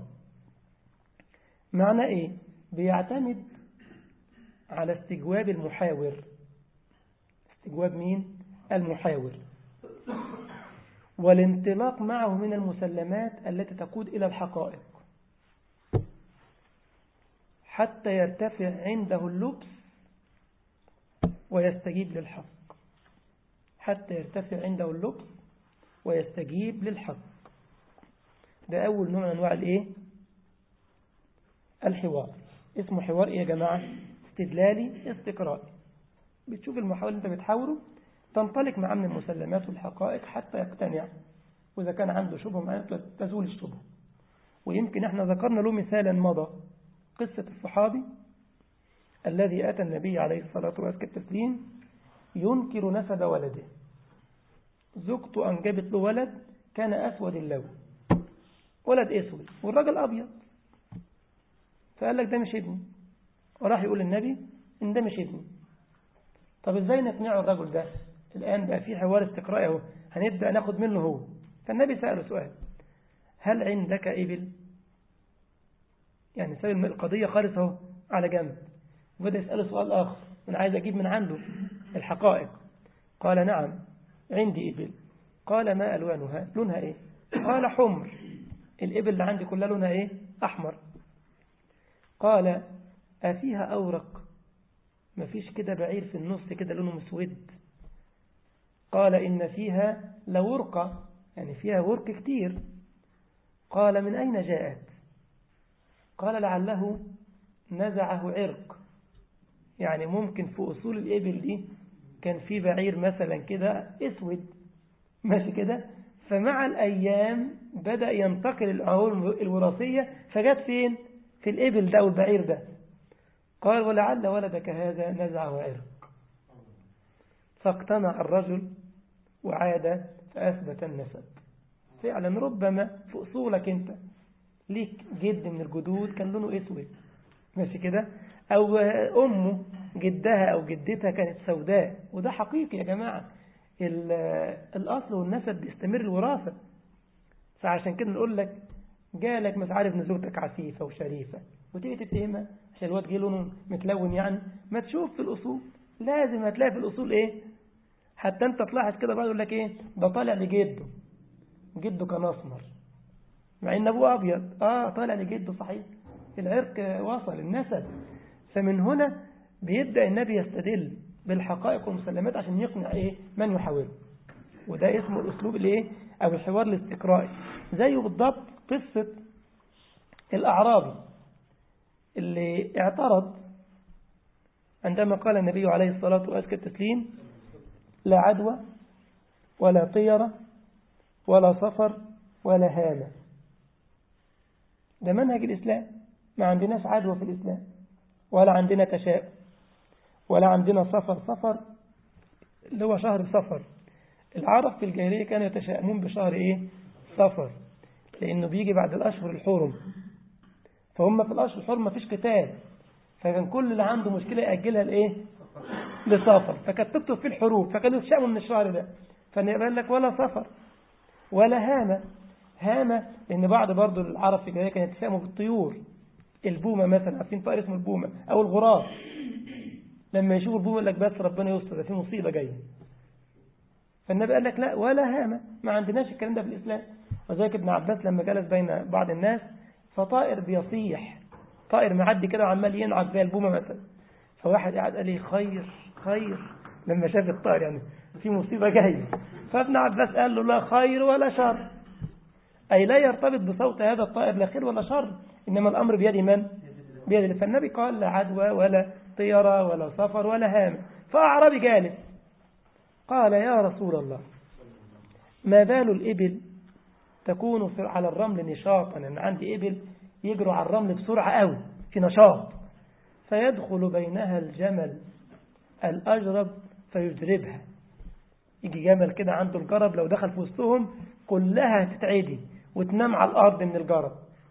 معنى ايه بيعتمد على استجواب المحاور استجواب مين المحاور والانطلاق معه من المسلمات التي تقود إلى الحقائق حتى يرتفع عنده اللبس ويستجيب للحق حتى يرتفع عنده اللبس ويستجيب للحق ده أول نوع من أنواع الإيه؟ الحوار اسمه حوار إيه يا جماعة استدلالي استقرائي بتشوف المحاور اللي أنت بتحاوره تنطلق معاه من المسلمات والحقائق حتى يقتنع وإذا كان عنده شبهة معاه تزول الشبهة ويمكن احنا ذكرنا له مثالا مضى قصة الصحابي الذي أتى النبي عليه الصلاة والتسليم ينكر نسب ولده زوجته أنجبت له ولد كان أسود اللون ولد أسود والراجل أبيض فقال لك ده مش ابني وراح يقول للنبي إن ده مش ابني طب إزاي نقنعه الرجل ده الآن بقى في حوار استقراء اهو هنبدأ ناخد منه هو فالنبي سأله سؤال هل عندك إبل يعني سأل القضية خالص اهو على جنب وبدأ يسأله سؤال آخر أنا عايز أجيب من عنده الحقائق قال نعم عندي إبل قال ما ألوانها لونها إيه قال حمر الإبل اللي عندي كلها لونها إيه أحمر قال أفيها أورق ما فيش كده بعير في النص كده لونه مسود قال إن فيها لورقة يعني فيها ورق كتير قال من أين جاءت قال لعله نزعه عرق يعني ممكن في أصول الإبل دي كان في بعير مثلا كده اسود ماشي كده فمع الأيام بدأ ينتقل العهول الوراثية فجت فين في الإبل ده والبعير ده قال ولعل ولدك هذا نزعه عرق فاقتنع الرجل وعاد فأثبت النسب فعلا ربما في أصولك أنت ليك جد من الجدود كان لونه اسود ماشي كده أو أمه جدها أو جدتها كانت سوداء وده حقيقي يا جماعة الأصل والنسب بيستمر الوراثة فعشان كده نقول لك جالك مش عارف ان زوجتك عفيفة وشريفة وتيجي تتهمها عشان الواد جه لونه متلون يعني ما تشوف في الأصول لازم هتلاقي في الأصول إيه حتى أنت تلاحظ كده بقى يقول لك إيه ده طالع لجده جده كان أسمر مع إن أبوه أبيض آه طالع لجده صحيح العرق وصل النسب فمن هنا بيبدأ النبي يستدل بالحقائق والمسلمات عشان يقنع إيه من يحاوره وده اسمه الأسلوب الإيه أو الحوار الاستقرائي زيه بالضبط قصة الأعرابي اللي اعترض عندما قال النبي عليه الصلاة وأزكى التسليم لا عدوى ولا طيرة ولا صفر ولا هامة ده منهج الإسلام ما عندناش عدوى في الإسلام ولا عندنا تشاؤم ولا عندنا سفر سفر اللي هو شهر سفر العرب في الجاهلية كانوا يتشائمون بشهر ايه سفر لانه بيجي بعد الاشهر الحرم فهم في الاشهر الحرم ما فيش قتال فكان كل اللي عنده مشكلة يأجلها لايه لسفر فكانت تكتب في الحروب فكانوا يتشائموا من الشهر ده فنقول لك ولا سفر ولا هامة هامة لأن بعض برضو العرب في الجاهلية كانوا يتشائموا بالطيور البومة مثلا عارفين طائر اسمه البومة أو الغراب لما يشوفوا البومة يقول لك بس ربنا يستر ده في مصيبة جاية فالنبي قال لك لا ولا هامة ما عندناش الكلام ده في الإسلام وذلك ابن عباس لما جلس بين بعض الناس فطائر بيصيح طائر معدي كده وعمال ينعق زي البومة مثلا فواحد قاعد قال لي خير خير لما شاف الطائر يعني في مصيبة جاية فابن عباس قال له لا خير ولا شر أي لا يرتبط بصوت هذا الطائر لا خير ولا شر إنما الأمر بيد من؟ بيد الله فالنبي قال لا عدوى ولا طيرة ولا سفر ولا هام فأعرابي جالس قال يا رسول الله ما بال الإبل تكون على الرمل نشاطا أنا عندي إبل يجروا على الرمل بسرعة قوي في نشاط فيدخل بينها الجمل الأجرب فيجربها يجي جمل كده عنده الجرب لو دخل في وسطهم كلها هتتعدي وتنام على الأرض من الجرب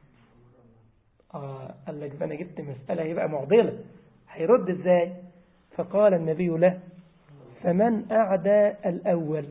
آه قال لك ده أنا جبت مسألة هيبقى معضلة هيرد إزاي فقال النبي له فمن أعدى الأول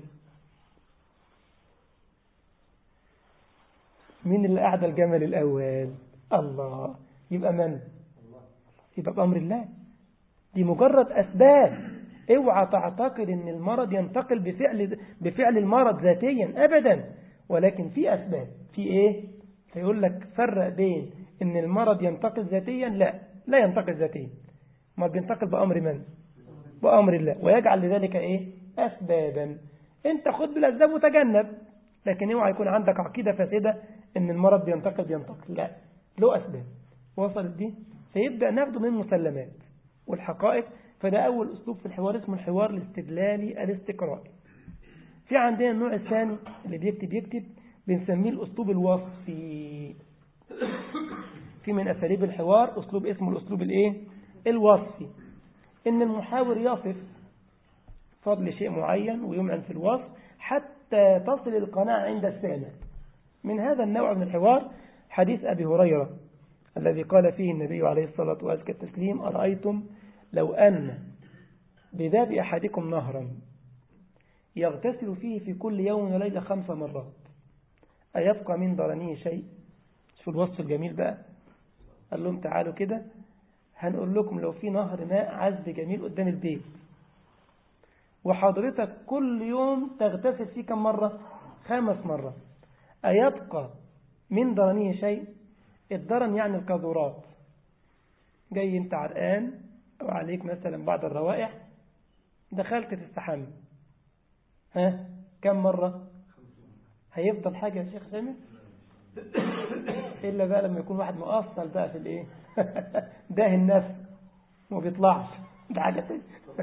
مين اللي أعدى الجمل الأول الله يبقى من يبقى بأمر الله دي مجرد أسباب اوعى تعتقد ان المرض ينتقل بفعل بفعل المرض ذاتيا ابدا ولكن في اسباب في ايه فيقول لك فرق بين ان المرض ينتقل ذاتيا لا لا ينتقل ذاتيا ما بينتقل بامر من بامر الله ويجعل لذلك ايه اسبابا انت خد بالاسباب وتجنب لكن اوعى يكون عندك عقيده فاسده ان المرض بينتقل بينتقل لا له اسباب وصلت دي فيبدا ناخده من مسلمات والحقائق فده أول أسلوب في الحوار اسمه الحوار الاستدلالي الاستقرائي في عندنا النوع الثاني اللي بيكتب يكتب بنسميه الأسلوب الوصفي في من أساليب الحوار أسلوب اسمه الأسلوب الإيه؟ الوصفي إن المحاور يصف فضل شيء معين ويمعن في الوصف حتى تصل القناعة عند السامع من هذا النوع من الحوار حديث أبي هريرة الذي قال فيه النبي عليه الصلاة وأزكى التسليم أرأيتم لو أن بباب أحدكم نهرا يغتسل فيه في كل يوم وليلة خمس مرات أيبقى من درنيه شيء شوف الوصف الجميل بقى قال لهم تعالوا كده هنقول لكم لو في نهر ماء عذب جميل قدام البيت وحضرتك كل يوم تغتسل فيه كم مرة خمس مرات أيبقى من درنيه شيء الدرن يعني القاذورات جاي انت عرقان أو عليك مثلا بعض الروائح دخلت تستحمى ها كم مرة هيفضل حاجة يا شيخ سامي إلا بقى لما يكون واحد مؤصل بقى في الإيه ده النفس وما بيطلعش ده حاجة تانية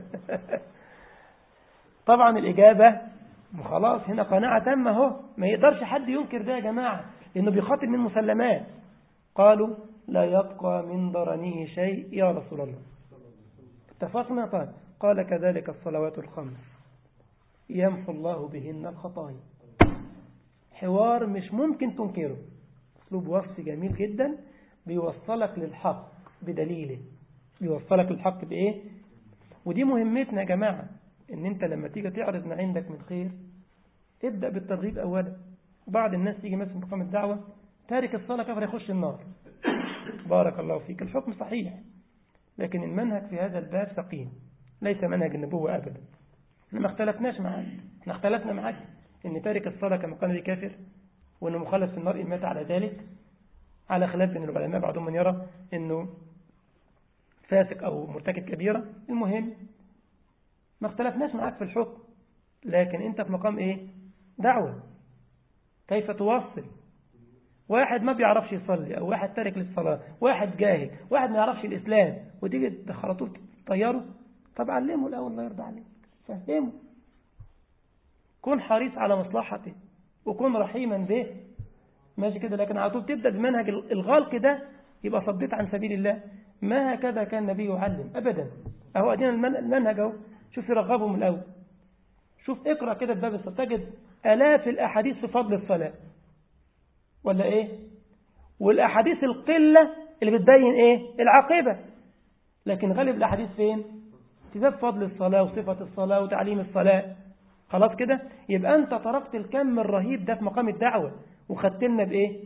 طبعا الإجابة خلاص هنا قناعة تامة اهو ما يقدرش حد ينكر ده يا جماعة لأنه بيخاطب من مسلمات قالوا لا يبقى من ضرنه شيء يا رسول الله اتفقنا قال قال كذلك الصلوات الخمس يمحو الله بهن الخطايا حوار مش ممكن تنكره اسلوب وصف جميل جدا بيوصلك للحق بدليله بيوصلك للحق بايه ودي مهمتنا يا جماعه ان انت لما تيجي تعرض ما عندك من خير ابدا بالترغيب اولا بعض الناس تيجي مثلا مقام الدعوه تارك الصلاه كفر يخش النار بارك الله فيك الحكم صحيح لكن المنهج في هذا الباب سقيم ليس منهج النبوة أبدا احنا ما اختلفناش معاك احنا اختلفنا معاك ان تارك الصلاة كما قال لي كافر وانه مخلص في النار إن مات على ذلك على خلاف بين العلماء بعضهم من يرى انه فاسق او مرتكب كبيرة المهم ما اختلفناش معاك في الحكم لكن انت في مقام ايه دعوة كيف توصل واحد ما بيعرفش يصلي او واحد تارك للصلاة واحد جاهل واحد ما يعرفش الاسلام وتيجي تخلطوه تطيره طب علمه الاول الله يرضى عليك فهمه كن حريص على مصلحته وكن رحيما به ماشي كده لكن على طول تبدا بمنهج الغلق ده يبقى صديت عن سبيل الله ما هكذا كان النبي يعلم أبدا أهو أدينا المنهج أهو شوف يرغبهم الأول شوف اقرأ كده باب الصلاة تجد ألاف الأحاديث في فضل الصلاة ولا إيه والأحاديث القلة اللي بتبين إيه العاقبة لكن غالب الأحاديث فين في باب فضل الصلاة وصفة الصلاة وتعليم الصلاة خلاص كده يبقى أنت تركت الكم الرهيب ده في مقام الدعوة وخدت لنا بإيه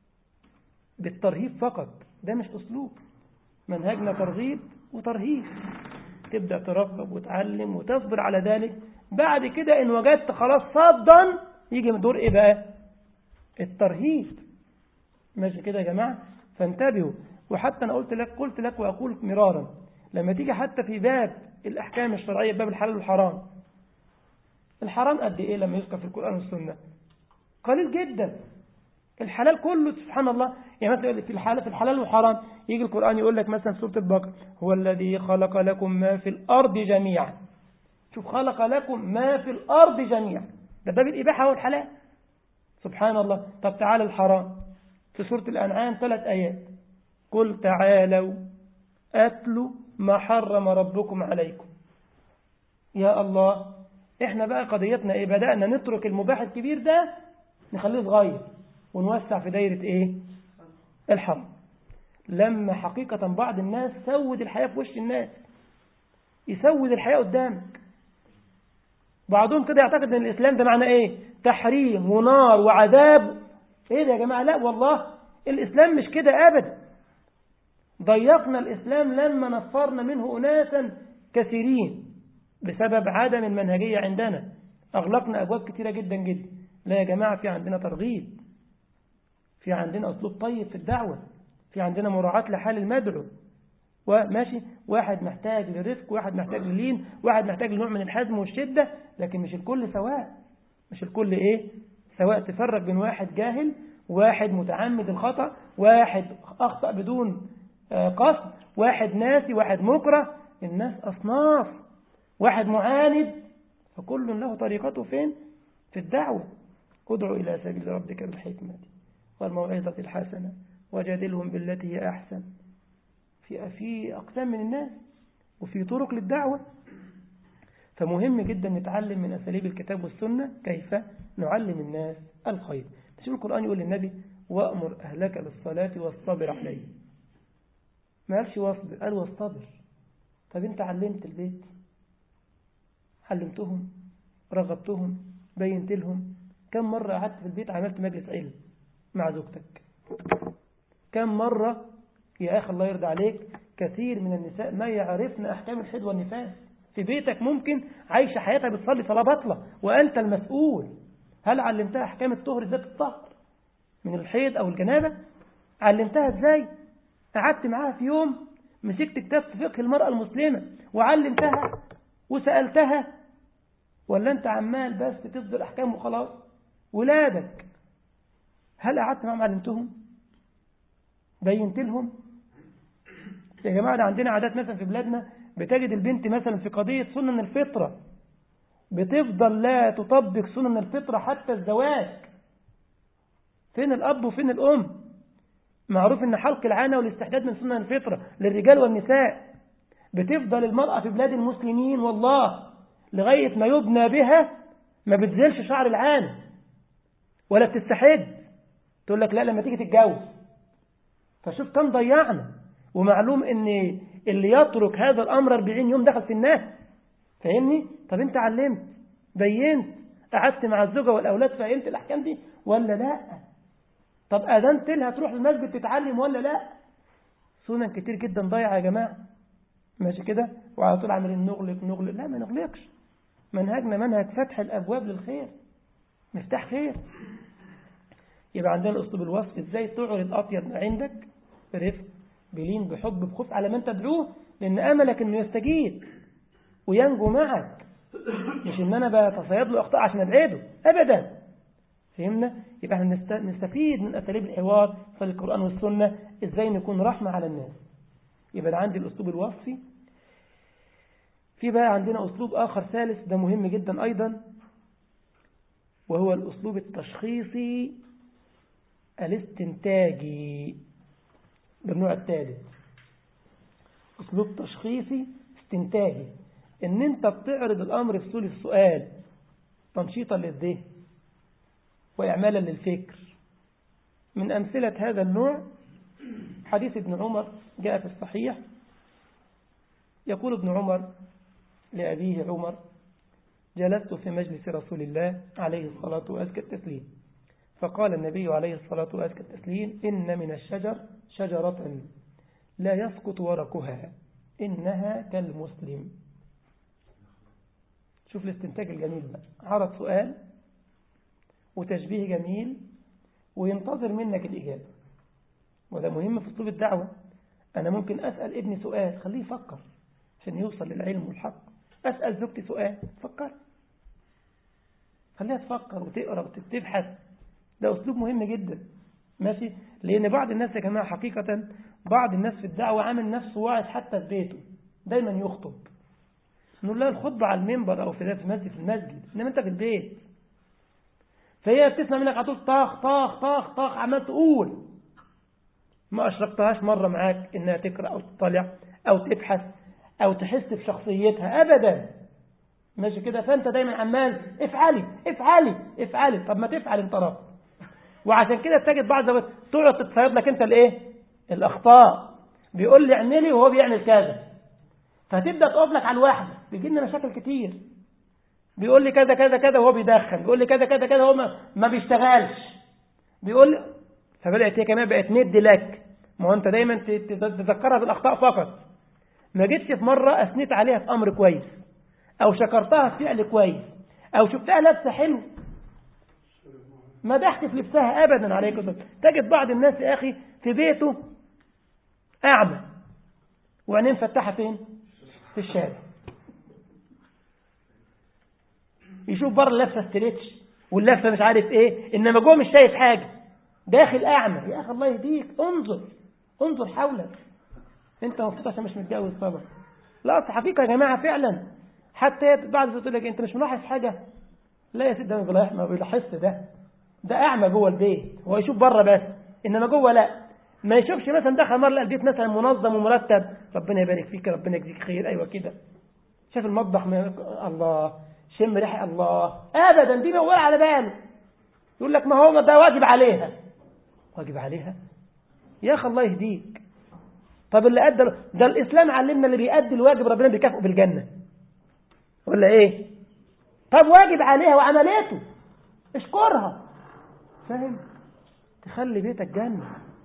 بالترهيب فقط ده مش أسلوب منهجنا ترغيب وترهيب تبدأ ترغب وتعلم وتصبر على ذلك بعد كده إن وجدت خلاص صدا يجي من دور إيه بقى الترهيب ماشي كده يا جماعة فانتبهوا وحتى أنا قلت لك قلت لك وأقول مرارا لما تيجي حتى في باب الأحكام الشرعية باب الحلال والحرام الحرام قد إيه لما يذكر في القرآن والسنة قليل جدا الحلال كله سبحان الله يعني مثلا في الحلال في الحلال والحرام يجي القرآن يقول لك مثلا سورة البقرة هو الذي خلق لكم ما في الأرض جميعا شوف خلق لكم ما في الأرض جميعا ده باب الإباحة والحلال سبحان الله طب تعالى الحرام في سورة الأنعام ثلاث آيات قل تعالوا أتلوا ما حرم ربكم عليكم يا الله احنا بقى قضيتنا ايه بدأنا نترك المباح الكبير ده نخليه صغير ونوسع في دايرة ايه الحرم لما حقيقة بعض الناس سود الحياة في وش الناس يسود الحياة قدامك بعضهم كده يعتقد ان الاسلام ده معناه ايه تحريم ونار وعذاب ايه ده يا جماعة لا والله الاسلام مش كده ابدا ضيقنا الاسلام لما نفرنا منه اناسا كثيرين بسبب عدم المنهجية عندنا اغلقنا ابواب كثيرة جدا جدا لا يا جماعة في عندنا ترغيب في عندنا أسلوب طيب في الدعوة في عندنا مراعاة لحال المدعو وماشي واحد محتاج لرفق واحد محتاج للين واحد محتاج لنوع من الحزم والشدة لكن مش الكل سواء مش الكل ايه سواء تفرق بين واحد جاهل واحد متعمد الخطأ واحد أخطأ بدون قصد واحد ناسي واحد مكره الناس أصناف واحد معاند فكل له طريقته فين في الدعوة ادعو إلى سبيل ربك بالحكمة والموعظة الحسنة وجادلهم بالتي هي أحسن في في أقسام من الناس وفي طرق للدعوة فمهم جدا نتعلم من أساليب الكتاب والسنة كيف نعلم الناس الخير تشوف القرآن يقول للنبي وأمر أهلك بالصلاة والصبر عليه ما قالش واصبر قال واصطبر طب انت علمت البيت علمتهم رغبتهم بينت لهم كم مرة قعدت في البيت عملت مجلس علم مع زوجتك كم مرة يا أخي الله يرضى عليك كثير من النساء ما يعرفن أحكام الحيض والنفاس في بيتك ممكن عايشة حياتها بتصلي صلاة بطلة وأنت المسؤول هل علمتها أحكام الطهر ذات الطهر من الحيض أو الجنابة علمتها إزاي قعدت معاها في يوم مسكت كتاب في فقه المرأة المسلمة وعلمتها وسألتها ولا أنت عمال بس تصدر أحكام وخلاص ولادك هل قعدت معهم علمتهم بينت لهم يا جماعة ده عندنا عادات مثلا في بلادنا بتجد البنت مثلا في قضية سنن الفطرة بتفضل لا تطبق سنن الفطرة حتى الزواج فين الأب وفين الأم معروف ان حلق العانة والاستحداد من سنن الفطرة للرجال والنساء بتفضل المرأة في بلاد المسلمين والله لغاية ما يبنى بها ما بتزلش شعر العانة ولا بتستحد تقول لك لا لما تيجي تتجوز فشوف كم ضيعنا ومعلوم ان اللي يترك هذا الامر 40 يوم دخل في الناس فاهمني طب انت علمت بينت قعدت مع الزوجه والاولاد فهمت الاحكام دي ولا لا طب اذنت لها تروح المسجد تتعلم ولا لا سنن كتير جدا ضايعه يا جماعه ماشي كده وعلى طول عمالين نغلق نغلق لا ما نغلقش منهجنا منهج فتح الابواب للخير مفتاح خير يبقى عندنا اسلوب الوصف ازاي تعرض اطيب ما عندك برفق بلين بحب بخوف على من تدعوه لان املك انه يستجيب وينجو معك مش ان انا بتصيد له اخطاء عشان ابعده ابدا فهمنا يبقى احنا نستفيد من اساليب الحوار في القران والسنه ازاي نكون رحمه على الناس يبقى ده عندي الاسلوب الوصفي في بقى عندنا اسلوب اخر ثالث ده مهم جدا ايضا وهو الاسلوب التشخيصي الاستنتاجي بالنوع الثالث أسلوب تشخيصي استنتاجي إن أنت بتعرض الأمر في صورة السؤال تنشيطا للذهن وإعمالا للفكر من أمثلة هذا النوع حديث ابن عمر جاء في الصحيح يقول ابن عمر لأبيه عمر جلست في مجلس رسول الله عليه الصلاة وأزكى التسليم فقال النبي عليه الصلاة وأزكى التسليم إن من الشجر شجرة لا يسقط ورقها إنها كالمسلم شوف الاستنتاج الجميل بقى عرض سؤال وتشبيه جميل وينتظر منك الإجابة وده مهم في أسلوب الدعوة أنا ممكن أسأل ابني سؤال خليه يفكر عشان يوصل للعلم والحق أسأل زوجتي سؤال فكر خليها تفكر وتقرأ وتبحث ده أسلوب مهم جدا ماشي لأن بعض الناس يا جماعة حقيقة بعض الناس في الدعوة عامل نفسه واعظ حتى في بيته دايما يخطب نقول لها الخطبة على المنبر أو في المسجد في المسجد إنما أنت في البيت فهي بتسمع منك على طول طاخ طاخ طاخ طاخ عمال تقول ما أشرقتهاش مرة معاك إنها تقرأ أو تطلع أو تبحث أو تحس بشخصيتها أبدا ماشي كده فأنت دايما عمال افعلي افعلي افعلي طب ما تفعل انت رب وعشان كده تجد بعض الزوجات تقعد تتصيد لك انت الايه الأخطاء بيقول لي اعملي وهو بيعمل كذا فتبدأ تقف لك على الواحدة بيجي لنا مشاكل كتير بيقول لي كذا كذا كذا وهو بيدخن بيقول لي كذا كذا كذا وهو ما, ما بيشتغلش بيقول لي فبدأت هي كمان بقت ند لك ما هو انت دايما تذكرها بالأخطاء فقط ما جيتش في مرة أثنيت عليها في أمر كويس أو شكرتها في فعل كويس أو شفتها لابسة حلو مدحت في لبسها أبدا عليك الصلاة تجد بعض الناس يا أخي في بيته أعمى وعينين فتحة فين في الشارع يشوف بره اللفة استريتش واللفة مش عارف ايه انما جوه مش شايف حاجة داخل اعمى يا اخي الله يهديك انظر انظر حولك انت مبسوط عشان مش متجوز طبعا لا اصل حقيقة يا جماعة فعلا حتى بعد تقول لك انت مش ملاحظ حاجة لا يا سيدي ده ما بيلاحظش ده ده اعمى جوه البيت هو يشوف بره بس انما جوه لا ما يشوفش مثلا دخل مرة البيت مثلا منظم ومرتب ربنا يبارك فيك ربنا يجزيك خير ايوه كده شاف المطبخ ما الله شم ريحه الله ابدا دي ولا على باله يقول لك ما هو ده واجب عليها واجب عليها يا اخي الله يهديك طب اللي ادى ده الاسلام علمنا اللي بيأدي الواجب ربنا بيكافئه بالجنه ولا ايه طب واجب عليها وعملته اشكرها فاهم تخلي بيتك جنه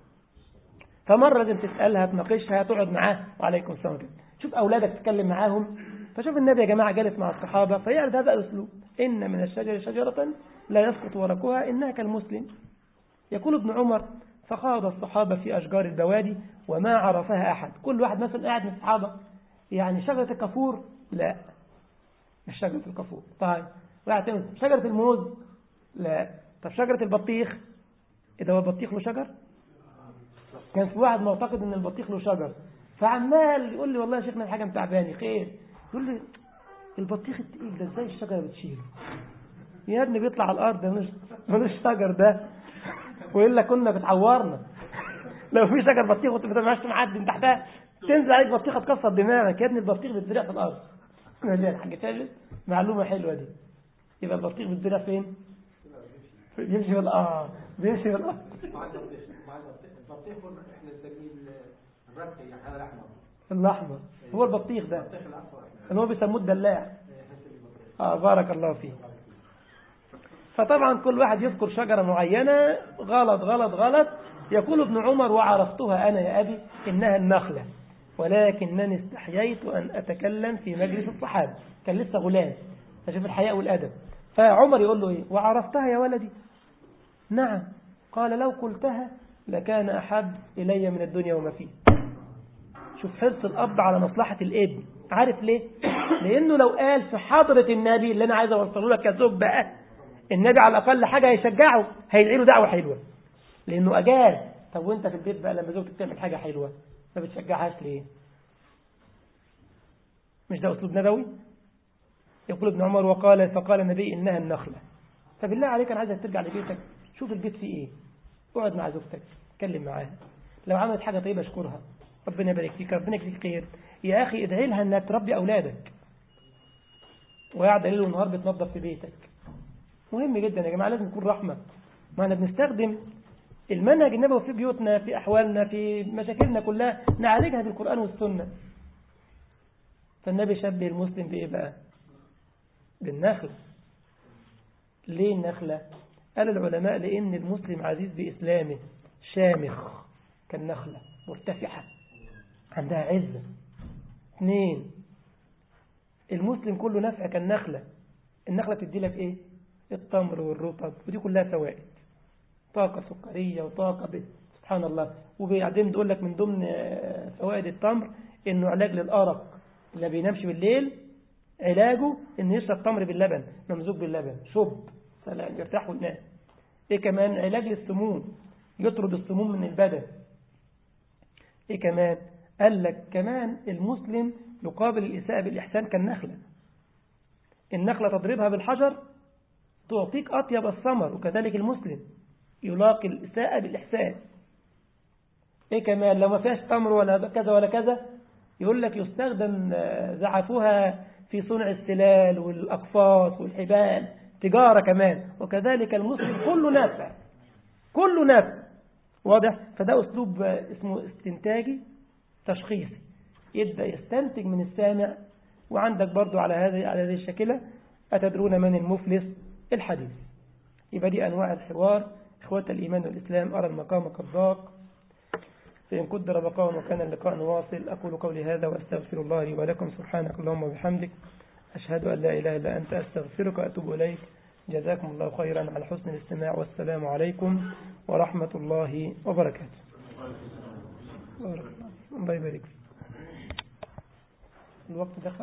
فمرة لازم تسألها تناقشها تقعد معاه وعليكم السلام كده شوف أولادك تتكلم معاهم فشوف النبي يا جماعة جالس مع الصحابة فيعرض هذا الأسلوب إن من الشجر شجرة لا يسقط ورقها إنها كالمسلم يقول ابن عمر فخاض الصحابة في أشجار البوادي وما عرفها أحد كل واحد مثلا قاعد من الصحابة يعني شجرة الكفور لا مش شجرة الكفور طيب واحد شجرة الموز لا طب شجرة البطيخ إذا هو البطيخ له شجر كان في واحد معتقد ان البطيخ له شجر فعمال يقول لي والله يا شيخنا الحاجه متعباني خير يقول لي البطيخ التقيل ده ازاي الشجره بتشيله يا ابني بيطلع على الارض ملوش ملوش شجر ده والا كنا بتعورنا لو في شجر بطيخ وانت ما معدي من تحتها تنزل عليك بطيخه تكسر دماغك يا ابني البطيخ بيتزرع في الارض الحاجه ثابت معلومه حلوه دي يبقى البطيخ بيتزرع فين بيمشي في الارض بيمشي في الارض البطيخ احنا نسميه الربكي يعني الاحمر الاحمر هو البطيخ ده البطيخ الاصفر احنا اللي هو بيسموه الدلاع اه بارك الله فيه فطبعا كل واحد يذكر شجرة معينة غلط غلط غلط يقول ابن عمر وعرفتها أنا يا أبي إنها النخلة ولكنني استحييت أن أتكلم في مجلس الصحابة كان لسه غلام فشوف الحياء والأدب فعمر يقول له إيه وعرفتها يا ولدي نعم قال لو قلتها لكان أحب إلي من الدنيا وما فيه شوف حرص الأب على مصلحة الابن عارف ليه لأنه لو قال في حضرة النبي اللي أنا عايز أوصله لك كزوج بقى النبي على الأقل حاجة هيشجعه هيدعي له دعوة حلوة لأنه أجاز طب وأنت في البيت بقى لما زوجتك تعمل حاجة حلوة ما بتشجعهاش ليه مش ده أسلوب نبوي يقول ابن عمر وقال فقال النبي إنها النخلة فبالله عليك أنا عايزك ترجع لبيتك شوف البيت فيه إيه اقعد مع زوجتك اتكلم معاها لو عملت حاجة طيبة اشكرها ربنا يبارك فيك ربنا يجزيك خير يا أخي ادعي لها أنها تربي أولادك وقاعدة ليل ونهار بتنظف في بيتك مهم جدا يا جماعة لازم نكون رحمة ما احنا بنستخدم المنهج النبوي في بيوتنا في أحوالنا في مشاكلنا كلها نعالجها بالقرآن والسنة فالنبي شبه المسلم بإيه بقى بالنخل ليه النخلة قال العلماء لأن المسلم عزيز بإسلامه شامخ كالنخلة مرتفعة عندها عزة اثنين المسلم كله نفع كالنخلة النخلة تدي لك ايه التمر والرطب ودي كلها فوائد طاقة سكرية وطاقة ب... سبحان الله وبعدين تقول لك من ضمن فوائد التمر انه علاج للأرق اللي بينامش بالليل علاجه انه يشرب تمر باللبن ممزوج باللبن شب سلام يرتاح وينام ايه كمان علاج للسموم يطرد السموم من البدن ايه كمان قال لك كمان المسلم يقابل الإساءة بالإحسان كالنخلة النخلة تضربها بالحجر تعطيك أطيب الثمر وكذلك المسلم يلاقي الإساءة بالإحسان إيه كمان لو ما فيهاش تمر ولا كذا ولا كذا يقول لك يستخدم زعفها في صنع السلال والأقفاص والحبال تجارة كمان وكذلك المسلم كله نافع كله نافع واضح فده أسلوب اسمه استنتاجي تشخيصي يبدأ يستنتج من السامع وعندك برضو على هذه على هذه الشكلة أتدرون من المفلس الحديث يبقى دي أنواع الحوار إخوة الإيمان والإسلام أرى المقام قد ضاق فإن قدر بقاء وكان اللقاء نواصل أقول قولي هذا وأستغفر الله لي ولكم سبحانك اللهم وبحمدك أشهد أن لا إله إلا أنت أستغفرك وأتوب إليك جزاكم الله خيرا على حسن الاستماع والسلام عليكم ورحمة الله وبركاته الله يبارك فيك الوقت دخل